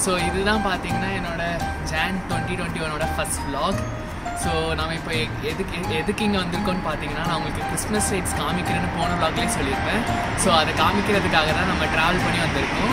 So இதுதான் பார்த்தீங்கன்னா என்னோட ஜான் டுவெண்ட்டி டுவெண்ட்டி ஒனோட ஃபஸ்ட் vlog ஸோ நம்ம இப்போ எ- எதுக்கு எதுக்கு இங்கே வந்திருக்கோம்னு பார்த்தீங்கன்னா நான் உங்களுக்கு கிறிஸ்மஸ் ரைட்ஸ் காமிக்கிறேன்னு போன vlogலேயே சொல்லியிருப்பேன் ஸோ அதை காமிக்கிறதுக்காக தான் நம்ம ட்ராவல் பண்ணி வந்திருக்கோம்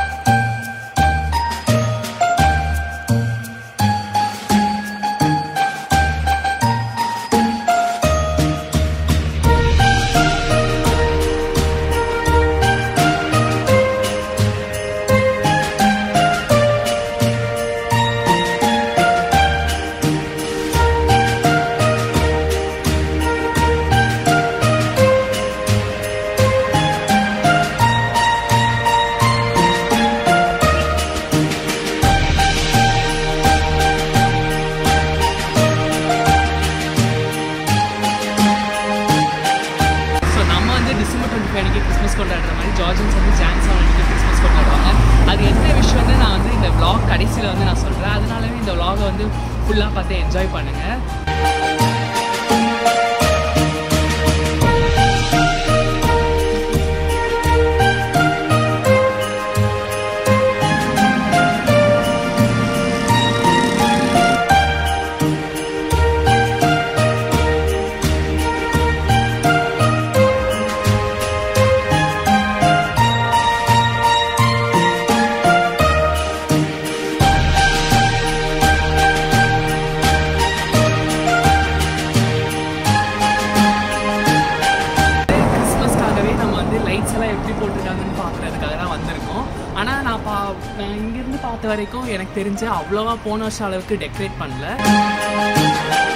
ஸோ நம்ம வந்து டிசம்பர் டுவெண்ட்டி ஃபைவ் அன்றைக்கி கிறிஸ்மஸ் கொண்டாடுற மாதிரி ஜார்ஜன்ஸ் வந்து ஜான் செவன் அன்றைக்கி கிறிஸ்மஸ் கொண்டாடுவாங்க அது என்ன விஷயம்னு நான் வந்து இந்த vlog கடைசியில் வந்து நான் சொல்கிறேன் அதனாலவே இந்த vlog-அ வந்து ஃபுல்லாக பார்த்து என்ஜாய் பண்ணுங்கள் கிறிஸ்மஸ்க்காகவே நம்ம வந்து லைட்ஸ் எல்லாம் எப்படி போட்டிருக்காங்கன்னு பார்க்குறதுக்காக தான் வந்திருக்கோம் ஆனால் நான் பா நான் இங்கேருந்து பார்த்த வரைக்கும் எனக்கு தெரிஞ்சு அவ்வளோவா போன வருஷம் அளவுக்கு டெக்கரேட் பண்ணல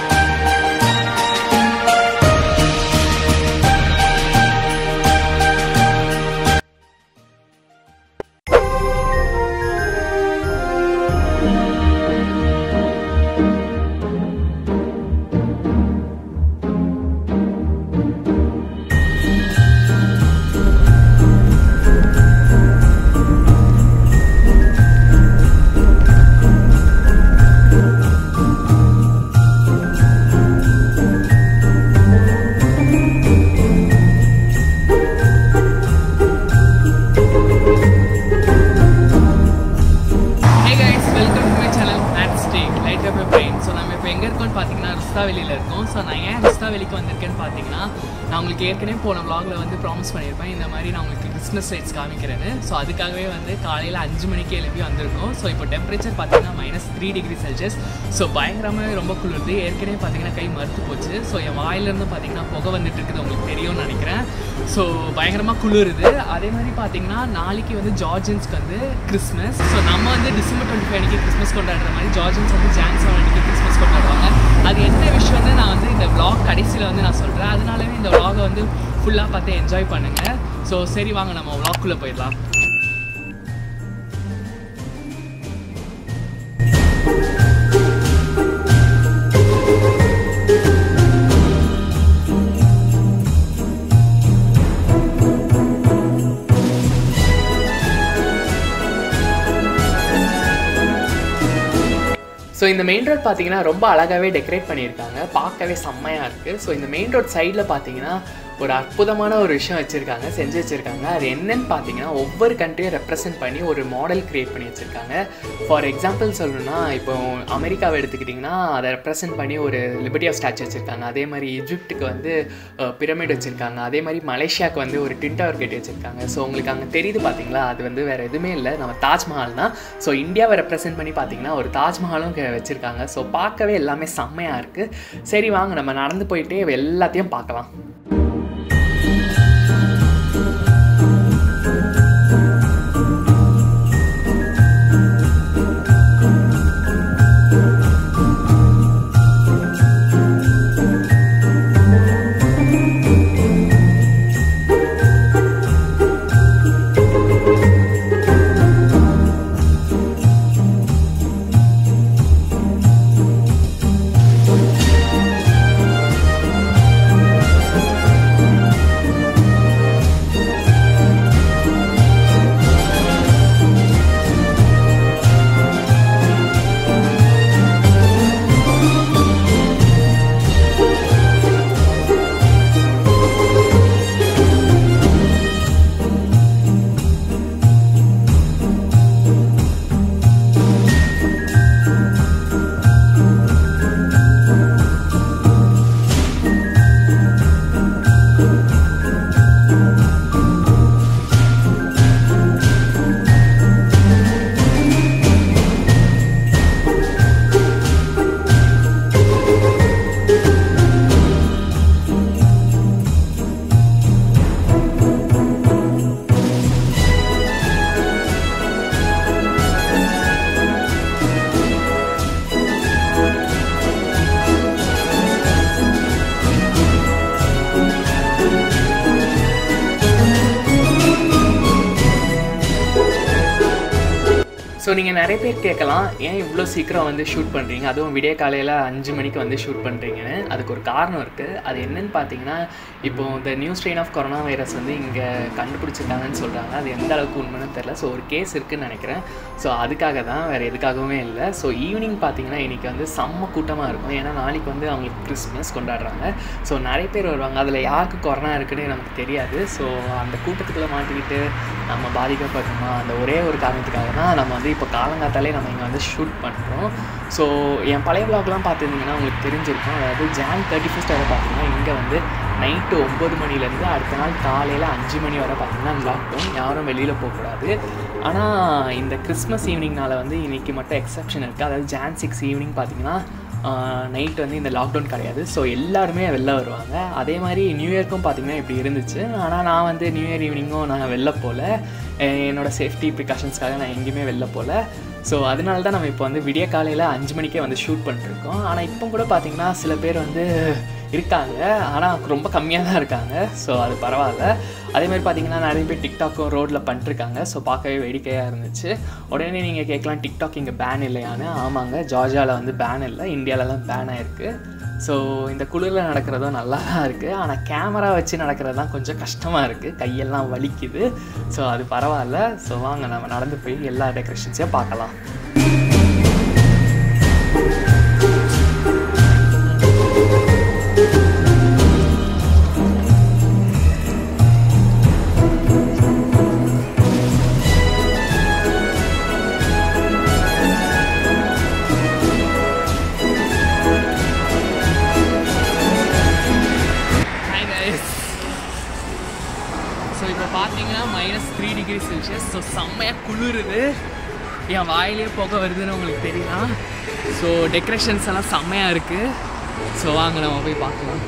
hey guys welcome to my channel mad stack light up brain so நம்ம இப்போ எங்கே இருக்கோம்னு பார்த்தீங்கன்னா ருஸ்தாவெளியில் இருக்கோம் ஸோ நான் ஏன் ருஸ்தாவெளிக்கு வந்திருக்கேன்னு பார்த்தீங்கன்னா நான் உங்களுக்கு ஏற்கனவே போன vlogல வந்து ப்ராமிஸ் பண்ணியிருப்பேன் இந்த மாதிரி நான் உங்களுக்கு கிறிஸ்மஸ் லைட்ஸ் காமிக்கிறேன்னு ஸோ அதுக்காகவே வந்து காலையில் அஞ்சு மணிக்கு எழுப்பி வந்திருக்கோம் ஸோ இப்போ டெம்பரேச்சர் பார்த்தீங்கன்னா minus three degree Celsius so பயங்கரமாகவே ரொம்ப குளிருது ஏற்கனவே பார்த்தீங்கன்னா கை மறுத்து போச்சு ஸோ என் வாயிலிருந்து பார்த்தீங்கன்னா புகை வந்துட்டு இருக்குது உங்களுக்கு தெரியும்னு நினைக்கிறேன் ஸோ பயங்கரமாக குளிருது அதே மாதிரி பார்த்தீங்கன்னா நாளைக்கு வந்து ஜார்ஜன்ஸ்க்கு வந்து கிறிஸ்மஸ் ஸோ நம்ம வந்து டிசம்பர் டுவெண்ட்டி ஃபைவ் அன்றைக்கி கிறிஸ்மஸ் கொண்டாடுற மாதிரி ஜார்ஜன்ஸ் வந்து ஜான் செவன் அன்றைக்கி கிறிஸ்மஸ் கொண்டாடுவாங்க அது என்ன விஷயம்னு நான் வந்து இந்த vlog கடைசியில் வந்து நான் சொல்கிறேன் அதனாலவே இந்த vlog-அ வந்து ஃபுல்லாக பார்த்து என்ஜாய் பண்ணுங்கள் ஸோ சரி வாங்க நம்ம vlog-குள்ள போயிடலாம் ஸோ இந்த மெயின் ரோட் பார்த்தீங்கன்னா ரொம்ப அழகாகவே டெக்கரேட் பண்ணியிருக்காங்க பார்க்கவே செம்மையாக இருக்குது ஸோ இந்த மெயின் ரோட் சைடில் பார்த்தீங்கன்னா ஒரு அற்புதமான ஒரு விஷயம் வச்சுருக்காங்க செஞ்சு வச்சுருக்காங்க அது என்னன்னு பார்த்தீங்கன்னா ஒவ்வொரு கண்ட்ரியும் ரெப்ரசென்ட் பண்ணி ஒரு மாடல் க்ரியேட் பண்ணி வச்சுருக்காங்க ஃபார் எக்ஸாம்பிள் சொல்லணும்னா இப்போ அமெரிக்காவை எடுத்துக்கிட்டிங்கன்னா அதை ரெப்ரசென்ட் பண்ணி ஒரு லிபர்ட்டி ஆஃப் ஸ்டாச்சு வச்சுருக்காங்க அதே மாதிரி ஈஜிப்ட்டுக்கு வந்து பிரமிட் வச்சுருக்காங்க அதே மாதிரி மலேசியாவுக்கு வந்து ஒரு டின் டவர் கட்டி வச்சுருக்காங்க ஸோ உங்களுக்கு அங்கே தெரியுது பார்த்தீங்களா அது வந்து வேறு எதுவுமே இல்லை நம்ம தாஜ்மஹால் தான் ஸோ இந்தியாவை ரெப்ரசென்ட் பண்ணி பார்த்தீங்கன்னா ஒரு தாஜ்மஹாலும் க- வச்சுருக்காங்க ஸோ பார்க்கவே எல்லாமே செம்மையாக இருக்குது சரி வாங்க நம்ம நடந்து போயிட்டே எல்லாத்தையும் பார்க்கலாம் ஸோ நீங்கள் நிறைய பேர் கேட்கலாம் ஏன் இவ்வளோ சீக்கிரம் வந்து ஷூட் பண்ணுறீங்க அதுவும் விடிய காலையில் அஞ்சு மணிக்கு வந்து ஷூட் பண்ணுறீங்கன்னு அதுக்கு ஒரு காரணம் இருக்குது அது என்னன்னு பார்த்தீங்கன்னா இப்போ இந்த new strain of corona virus வந்து இங்கே கண்டுபிடிச்சிருக்காங்கன்னு சொல்கிறாங்க அது எந்த அளவுக்கு உண்மைன்னு தெரில ஸோ ஒரு கேஸ் இருக்குன்னு நினைக்கிறேன் ஸோ அதுக்காக தான் வேறு எதுக்காகவுமே இல்லை ஸோ ஈவினிங் பார்த்தீங்கன்னா இன்றைக்கி வந்து செம்ம கூட்டமாக இருக்கும் ஏன்னா நாளைக்கு வந்து அவங்களுக்கு கிறிஸ்மஸ் கொண்டாடுறாங்க ஸோ நிறைய பேர் வருவாங்க அதில் யாருக்கு கொரோனா இருக்குன்னு நமக்கு தெரியாது ஸோ அந்த கூட்டத்துக்குள்ளே மாட்டிக்கிட்டு நம்ம பாதிக்கப்படுறோமா அந்த ஒரே ஒரு காரணத்துக்காக தான் நம்ம வந்து இப்போ காலங்காத்தாலே நம்ம இங்கே வந்து ஷூட் பண்ணுறோம் ஸோ என் பழைய ப்ளாக்லாம் பார்த்துருந்தீங்கன்னா உங்களுக்கு தெரிஞ்சிருக்கும் அதாவது ஜான் தேர்ட்டி ஃபஸ்ட் வரை பார்த்தீங்கன்னா இங்கே வந்து நைட்டு ஒம்பது மணிலேருந்து அடுத்த நாள் காலையில் அஞ்சு மணி வரை பார்த்தீங்கன்னா லாக்டவுன் யாரும் வெளியில் போகக்கூடாது ஆனால் இந்த கிறிஸ்மஸ் ஈவினிங்னால வந்து இன்றைக்கி மட்டும் எக்ஸப்ஷன் இருக்குது அதாவது ஜான் சிக்ஸ் ஈவினிங் பார்த்தீங்கன்னா நைட் வந்து இந்த லாக்டவுன் கிடையாது ஸோ எல்லாருமே வெளில வருவாங்க அதே மாதிரி நியூ இயர்க்கும் பார்த்தீங்கன்னா இப்படி இருந்துச்சு ஆனால் நான் வந்து நியூ இயர் ஈவினிங்கும் நான் வெளில போகல என்னோடய சேஃப்டி ப்ரிகாஷன்ஸ்க்காக நான் எங்கேயுமே வெளில போகல ஸோ அதனால தான் நம்ம இப்போ வந்து விடிய காலையில் அஞ்சு மணிக்கே வந்து ஷூட் பண்ணிட்டுருக்கோம் ஆனால் இப்போ கூட பார்த்தீங்கன்னா சில பேர் வந்து இருக்காங்க ஆனால் ரொம்ப கம்மியாக தான் இருக்காங்க ஸோ அது பரவாயில்ல அதே மாதிரி பார்த்தீங்கன்னா நிறைய பேர் டிக்டாக்கும் ரோட்டில் பண்ணிட்டுருக்காங்க ஸோ பார்க்கவே வேடிக்கையாக இருந்துச்சு உடனே நீங்கள் கேட்கலாம் டிக்டாக் இங்கே பேன் இல்லையான்னு ஆமாங்க ஜார்ஜியாவில் வந்து பேன் இல்லை இந்தியாவிலலாம் பேன் ஆயிருக்கு ஸோ இந்த குளிரில் நடக்கிறதும் நல்லா தான் இருக்குது ஆனால் கேமரா வச்சு நடக்கிறது தான் கொஞ்சம் கஷ்டமாக இருக்குது கையெல்லாம் வலிக்குது ஸோ அது பரவாயில்ல ஸோ வாங்க நம்ம நடந்து போய் எல்லா டெக்கரேஷன்ஸையும் பார்க்கலாம் ஹாய் கைஸ் ஸோ இப்போ பார்த்தீங்கன்னா minus three degree Celsius so செம்மையாக குளிருது என் வாயிலே புகை வருதுன்னு உங்களுக்கு தெரியலாம் ஸோ டெக்கரேஷன்ஸ் எல்லாம் செம்மையாக இருக்குது ஸோ வாங்க நம்ம போய் பார்க்கலாம்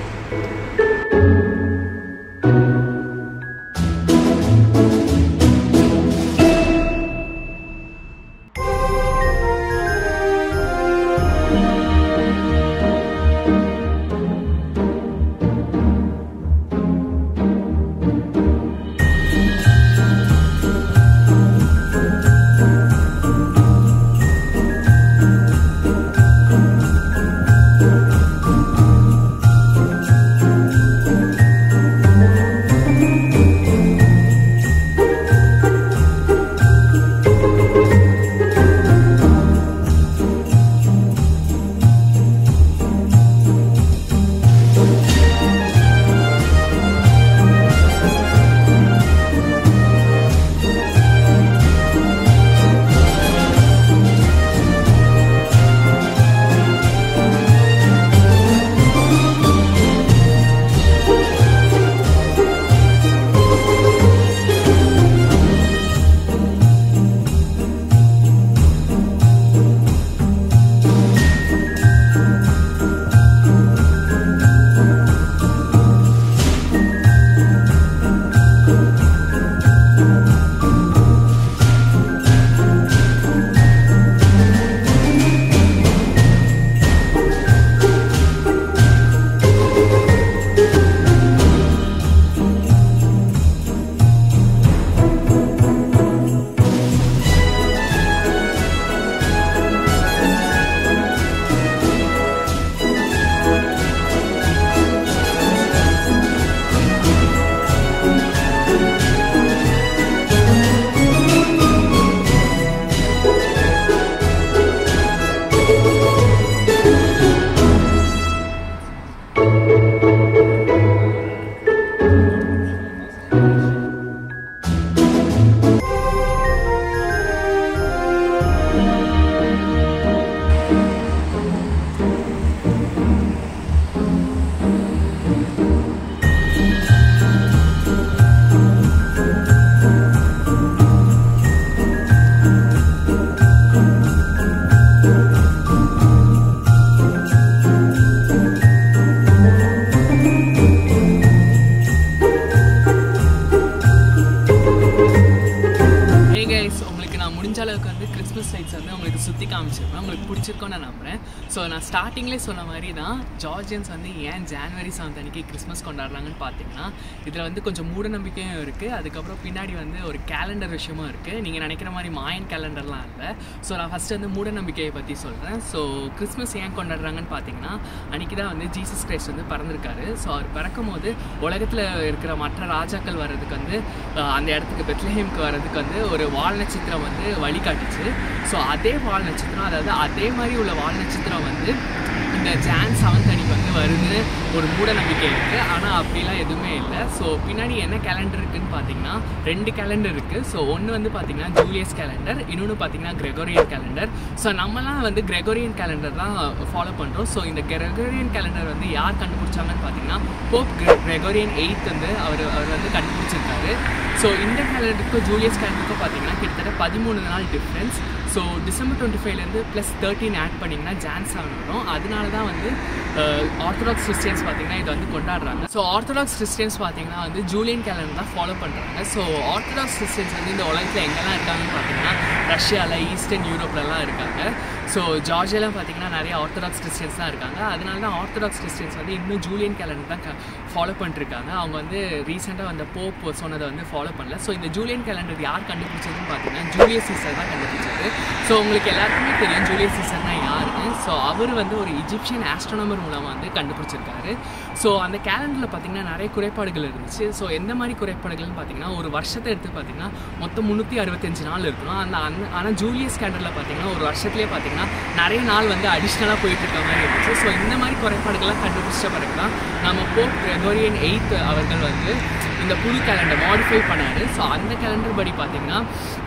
சுற்றி காமிச்சிருப்பேன் உங்களுக்கு பிடிச்சிருக்கோன்னு நான் நம்புகிறேன் ஸோ நான் ஸ்டார்டிங்லேயே சொன்ன மாதிரி தான் ஜார்ஜியன்ஸ் வந்து ஏன் ஜான்வரி செவன்த் அன்னைக்கு கிறிஸ்மஸ் கொண்டாடுறாங்கன்னு பார்த்தீங்கன்னா இதில் வந்து கொஞ்சம் மூட நம்பிக்கையும் இருக்குது அதுக்கப்புறம் பின்னாடி வந்து ஒரு கேலண்டர் விஷயமும் இருக்குது நீங்கள் நினைக்கிற மாதிரி மாயன் கேலண்டர்லாம் இல்லை ஸோ நான் ஃபஸ்ட்டு வந்து மூட நம்பிக்கையை பற்றி சொல்கிறேன் ஸோ கிறிஸ்மஸ் ஏன் கொண்டாடுறாங்கன்னு பார்த்தீங்கன்னா அன்றைக்கி தான் வந்து ஜீசஸ் கிரைஸ்ட் வந்து பிறந்திருக்காரு ஸோ அவர் பிறக்கும் போது உலகத்தில் இருக்கிற மற்ற ராஜாக்கள் வர்றதுக்கு வந்து அஹ், அந்த இடத்துக்கு பெத்லஹேம்க்கு வர்றதுக்கு வந்து ஒரு வால் நட்சத்திரம் வந்து வழிகாட்டுச்சு ஸோ அதே வால் நட்சத்திரம் அதாவது அதே மாதிரி உள்ள வால் நட்சத்திரம் வந்து இந்த ஜான் செவன்த் அன்னைக்கு வந்து வருது ஒரு மூட நம்பிக்கை இருக்குது ஆனால் அப்படிலாம் எதுவுமே இல்லை ஸோ பின்னாடி என்ன கேலண்டர் இருக்குன்னு பார்த்தீங்கன்னா ரெண்டு கேலண்டர் இருக்குது ஸோ ஒன்று வந்து பார்த்தீங்கன்னா ஜூலியஸ் கேலண்டர் இன்னொன்று பார்த்தீங்கன்னா கிரெகோரியன் கேலண்டர் ஸோ நம்மலாம் வந்து கிரெகோரியன் கேலண்டர் தான் ஃபாலோ பண்ணுறோம் ஸோ இந்த கிரெகோரியன் கேலண்டர் வந்து யார் கண்டுபிடிச்சாங்கன்னு பார்த்தீங்கன்னா போப் கிரெகோரியன் எயித் வந்து அவர் அவர் வந்து கண்டுபிடிச்சிருக்காரு ஸோ இந்த கேலண்டருக்கும் ஜூலியஸ் கேலண்டருக்கும் பார்த்தீங்கன்னா கிட்டத்தட்ட பதிமூணு நாள் டிஃப்ரென்ஸ் ஸோ டிசம்பர் டுவெண்ட்டி ஃபைவ்லேருந்து ப்ளஸ் தேர்ட்டின் ஆட் பண்ணிங்கன்னா ஜான் செவன் வரும் அதனால தான் வந்து ஆர்த்தடாக்ஸ் கிறிஸ்டியன்ஸ் பார்த்தீங்கன்னா இதை வந்து கொண்டாடுறாங்க ஸோ ஆர்த்தடாக்ஸ் கிறிஸ்டியன்ஸ் பார்த்தீங்கன்னா வந்து ஜூலியன் கேலண்டர் தான் ஃபாலோ பண்ணுறாங்க ஸோ ஆர்த்தடாக்ஸ் கிறிஸ்டியன்ஸ் வந்து இந்த உலகத்தில் எங்கெல்லாம் இருக்காங்கன்னு பார்த்தீங்கன்னா ரஷ்யாவில் ஈஸ்டர்ன் யூரோப்லலாம் இருக்காங்க ஸோ ஜார்ஜியாலாம் பார்த்தீங்கன்னா நிறைய ஆர்த்தடாக்ஸ் கிறிஸ்டியன்ஸ் தான் இருக்காங்க அதனால தான் ஆர்த்தடாக்ஸ் கிறிஸ்டியன்ஸ் வந்து இன்னும் ஜூலியன் கேலண்டர் தான் ஃபாலோ பண்ணிட்டுருக்காங்க அவங்க வந்து ரீசெண்டாக வந்த போப் சொன்னதை வந்து ஃபாலோ பண்ணல ஸோ இந்த ஜூலியன் கேலண்டர் யார் கண்டுபிடிச்சதுன்னு பார்த்தீங்கன்னா ஜூலியஸ் சீசர் தான் கண்டுபிடிச்சது ஸோ உங்களுக்கு எல்லாருக்குமே தெரியும் ஜூலியஸ் சீசர்னா யாருன்னு ஸோ அவர் வந்து ஒரு இஜிப்சியன் ஆஸ்ட்ரோனமர் மூலமாக வந்து கண்டுபிடிச்சிருக்காரு ஸோ அந்த கேலண்டரில் பார்த்தீங்கன்னா நிறைய குறைபாடுகள் இருந்துச்சு ஸோ எந்த மாதிரி குறைபாடுகள்னு பார்த்தீங்கன்னா ஒரு வருஷத்தை எடுத்து பார்த்தீங்கன்னா மொத்தம் முந்நூற்றி அறுபத்தஞ்சு நாள் இருக்கணும் அந்த அந்த ஆனால் ஜூலியஸ் கேலண்டரில் பார்த்தீங்கன்னா ஒரு வருஷத்துலேயே பார்த்தீங்கன்னா நிறைய நாள் வந்து அடிஷ்னலாக போயிட்டு இருக்க மாதிரி இருந்துச்சு ஸோ இந்த மாதிரி குறைபாடுகள்லாம் கண்டுபிடிச்ச பிறகு தான் நம்ம போப் கிரெகோரியன் எயித் அவர்கள் வந்து இந்த புது கேலண்டர் மாடிஃபை பண்ணாரு ஸோ அந்த கேலண்டர் படி பார்த்தீங்கன்னா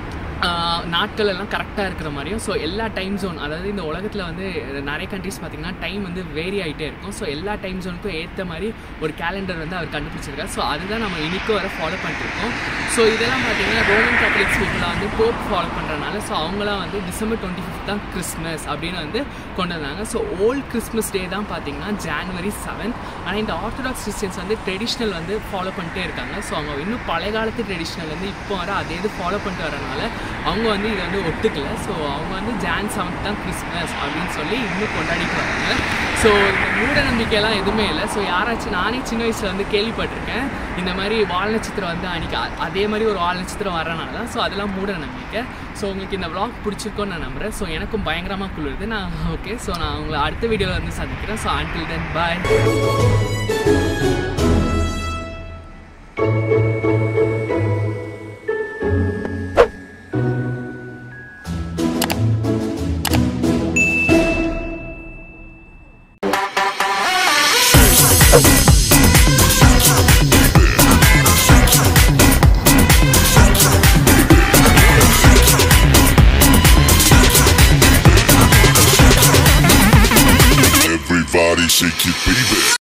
ஆஹ் நாட்கள் எல்லாம் கரெக்டாக இருக்கிற மாதிரியும் ஸோ எல்லா டைம் ஜோன் அதாவது இந்த உலகத்தில் வந்து நிறைய கண்ட்ரிஸ் பார்த்தீங்கன்னா டைம் வந்து வேரி ஆகிட்டே இருக்கும் ஸோ எல்லா டைம் ஜோனுக்கும் ஏற்ற மாதிரி ஒரு கேலண்டர் வந்து அவர் கண்டுபிடிச்சிருக்காரு ஸோ அதுதான் நம்ம இன்னைக்கும் வர ஃபாலோ பண்ணிருக்கோம் ஸோ இதெல்லாம் பார்த்தீங்கன்னா ரோமன் கேத்தலிக்ஸ் பீப்புளாக வந்து போப் ஃபாலோ பண்ணுறனால ஸோ அவங்களாம் வந்து டிசம்பர் டுவெண்ட்டி ஃபிஃப்த் தான் கிறிஸ்மஸ் அப்படின்னு வந்து கொண்டு வந்தாங்க ஸோ ஓல்ட் கிறிஸ்மஸ் டே தான் பார்த்தீங்கன்னா ஜான்வரி செவன்த் ஆனால் இந்த ஆர்த்தடாக்ஸ் கிறிஸ்டியன்ஸ் வந்து ட்ரெடிஷ்னல் வந்து ஃபாலோ பண்ணிட்டே இருக்காங்க ஸோ அவங்க இன்னும் பழைய காலத்து ட்ரெடிஷ்னல் வந்து இப்போ வர அதே இது ஃபாலோ பண்ணிட்டு வரனால அவங்க வந்து இதை வந்து ஒத்துக்கல ஸோ அவங்க வந்து ஜான் செவன்த் தான் கிறிஸ்மஸ் அப்படின்னு சொல்லி இன்னும் கொண்டாடிட்டு வராங்க ஸோ இந்த மூட நம்பிக்கையெல்லாம் எதுவுமே இல்லை ஸோ யாராச்சும் நானே சின்ன வயசில் வந்து கேள்விப்பட்டிருக்கேன் இந்த மாதிரி வால் நட்சத்திரம் வந்து அன்றைக்கி அதே மாதிரி ஒரு வால் நட்சத்திரம் வரனால தான் ஸோ அதெல்லாம் மூட நம்பிக்கை ஸோ உங்களுக்கு இந்த vlog பிடிச்சிருக்கோன்னு நான் நம்புகிறேன் ஸோ எனக்கும் பயங்கரமாக குளிருது நான் ஓகே ஸோ நான் உங்களை அடுத்த வீடியோவில் வந்து சந்திக்கிறேன் so until then bye Everybody shake your baby.